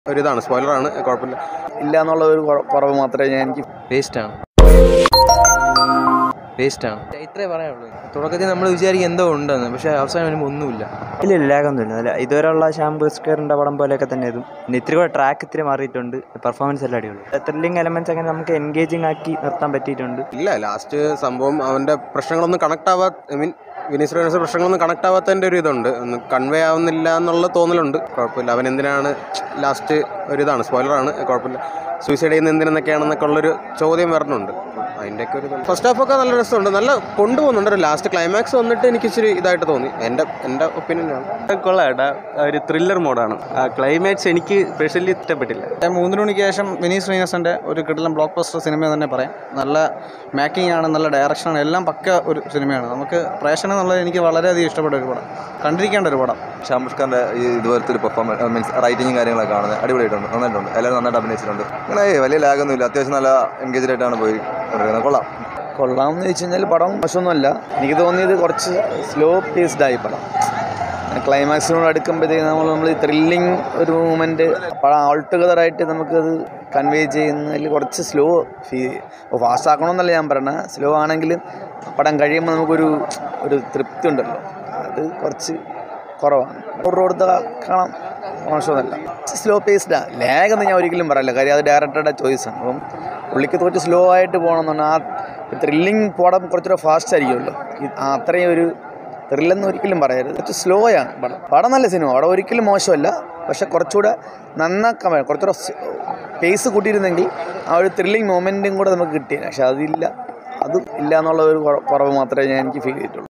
ഒരിതാണ് സ്പോയിലറാണ് കുഴപ്പമില്ല ഇല്ല എന്നുള്ള ഒരു കുറ- കുറവ് മാത്രമേ ഞാൻ എനിക്ക് വേസ്റ്റാണ് വേസ്റ്റാണ് ഇത്രേ പറയാനുള്ളൂ തുടക്കത്തിൽ നമ്മൾ വിചാരിക്കും എന്തോ ഉണ്ടെന്ന് പക്ഷേ അവസാനം വരുമ്പോൾ ഒന്നുമില്ല ഇല്ല ഇല്ല ലാഗൊന്നുമില്ല നല്ല ഇതുവരെയുള്ള ഷാംപൂ സ്ക്വയറിൻ്റെ പടം പോലെയൊക്കെ തന്നെ ഇതും പിന്നെ ഇത്തിരി കൂടെ ട്രാക്ക് ഇത്തിരി മാറിയിട്ടുണ്ട് പെർഫോമൻസ് എല്ലാം അടിപൊളി ത്രില്ലിംഗ് എലമെന്റ്സ് അങ്ങനെ നമുക്ക് എൻഗേജിങ് ആക്കി നിർത്താൻ പറ്റിയിട്ടുണ്ട് ഇല്ല ലാസ്റ്റ് സംഭവം അവൻ്റെ പ്രശ്നങ്ങളൊന്നും കണക്ട് ആവാ ഐ മീൻ വിനീത് ശ്രീനിവാസ പ്രശ്നങ്ങളൊന്നും കണക്ട് ആവാത്തതിൻ്റെ ഒരു ഇതുണ്ട് ഒന്ന് കൺവേ ആവുന്നില്ല എന്നുള്ള തോന്നലുണ്ട് കുഴപ്പമില്ല അവൻ എന്തിനാണ് ലാസ്റ്റ് ഒരിതാണ് സ്പോയിലറാണ് കുഴപ്പമില്ല സൂയിസൈഡ് ചെയ്യുന്ന എന്തിനെന്നൊക്കെയാണെന്നൊക്കെ ഉള്ളൊരു ചോദ്യം വരണുണ്ട് അതിൻ്റെയൊക്കെ ഒരു ഫസ്റ്റ് ഹാഫൊക്കെ നല്ല രസമുണ്ട് നല്ല കൊണ്ടുപോകുന്നുണ്ട് ഒരു ലാസ്റ്റ് ക്ലൈമാക്സ് വന്നിട്ട് എനിക്ക് ഇച്ചിരി ഇതായിട്ട് തോന്നി എൻ്റെ എൻ്റെ ഒപ്പീനിയനാണ് കൊള്ളാട്ടാ ഒരു ത്രില്ലർ മോഡാണ് ക്ലൈമാക്സ് എനിക്ക് സ്പെഷ്യലി ഇഷ്ടപ്പെട്ടില്ല മൂന്ന് മണിക്ക് ശേഷം വിനീത് ശ്രീനിവാസൻ്റെ ഒരു കിടലം ബ്ലോക്ക് ബസ്റ്റർ സിനിമ തന്നെ പറയാം നല്ല മേക്കിംഗ് ആണ് നല്ല ഡയറക്ഷനാണ് എല്ലാം പക്ക ഒരു സിനിമയാണ് നമുക്ക് പ്രേക്ഷണം എന്നുള്ളത് എനിക്ക് വളരെയധികം ഇഷ്ടപ്പെട്ട ഒരു പടം കണ്ടിരിക്കേണ്ട ഒരു പടം ഷാംബുഷ് ഖാൻ്റെ ഈ ഇതുപോലത്തെ ഒരു പെർഫോമൻസ് മീൻസ് റൈറ്റിങ്ങും കാര്യങ്ങളൊക്കെ കാണുന്നത് അടിപൊളിയായിട്ടുണ്ട് നന്നായിട്ടുണ്ട് എല്ലാവരും നന്നായിട്ട് അഭിനയിച്ചിട്ടുണ്ട് അങ്ങനെ ഏയ് വലിയ ലാഗൊന്നും ഇല്ല അത്യാവശ്യം നല്ല എൻഗേജ്ഡ് ആയിട്ടാണ് പോയി കൊണ്ടിരിക്കുന്നത് കൊള്ളാം കൊള്ളാമെന്ന് വെച്ച് കഴിഞ്ഞാൽ പടം മോശമൊന്നുമല്ല എനിക്ക് തോന്നിയത് കുറച്ച് സ്ലോ പേസ്ഡ് ആയി പടം ക്ലൈമാക്സിനോട് അടുക്കുമ്പോഴത്തേക്ക് നമ്മൾ നമ്മൾ ത്രില്ലിങ് ഒരു മൂമെൻറ്റ് പടം ഓൾ ടുഗദറായിട്ട് നമുക്കത് കൺവേ ചെയ്യുന്നതിൽ കുറച്ച് സ്ലോ ഫീ ഫാസ്റ്റ് ആക്കണമെന്നല്ല ഞാൻ പറയണത് സ്ലോ ആണെങ്കിലും പടം കഴിയുമ്പോൾ നമുക്കൊരു ഒരു തൃപ്തി ഉണ്ടല്ലോ അത് കുറച്ച് കുറവാണ് നൂറ് രൂപ കൊടുത്ത് കാണാം മോശമൊന്നുമല്ല സ്ലോ പേസ്ഡാണ് ലാഗ് എന്ന് ഞാൻ ഒരിക്കലും പറയില്ല കാര്യം അത് ഡയറക്ടറുടെ ചോയ്സാണ് അപ്പം പുള്ളിക്ക് കുറച്ച് സ്ലോ ആയിട്ട് പോകണമെന്നാണ് ആ ത്രില്ലിങ് പടം കുറച്ചുകൂടെ ഫാസ്റ്റ് ആയിരിക്കുമല്ലോ ഈ- ആ അത്രയും ഒരു ത്രില്ലെന്ന് ഒരിക്കലും പറയരുത് കുറച്ച് സ്ലോ ആണ് പടം പടം നല്ല സിനിമ പടം ഒരിക്കലും മോശമല്ല പക്ഷെ കുറച്ചുകൂടെ നന്നാക്കാൻ വേണം കുറച്ചുകൂടെ പേസ് കൂട്ടിയിരുന്നെങ്കിൽ ആ ഒരു ത്രില്ലിങ് മൊമെൻറ്റും കൂടെ നമുക്ക് കിട്ടിയത് പക്ഷെ അതില്ല അത് ഇല്ല എന്നുള്ള ഒരു കുറ- കുറവ് മാത്രമേ ഞാൻ എനിക്ക് ഫീൽ ചെയ്തിട്ടുള്ളൂ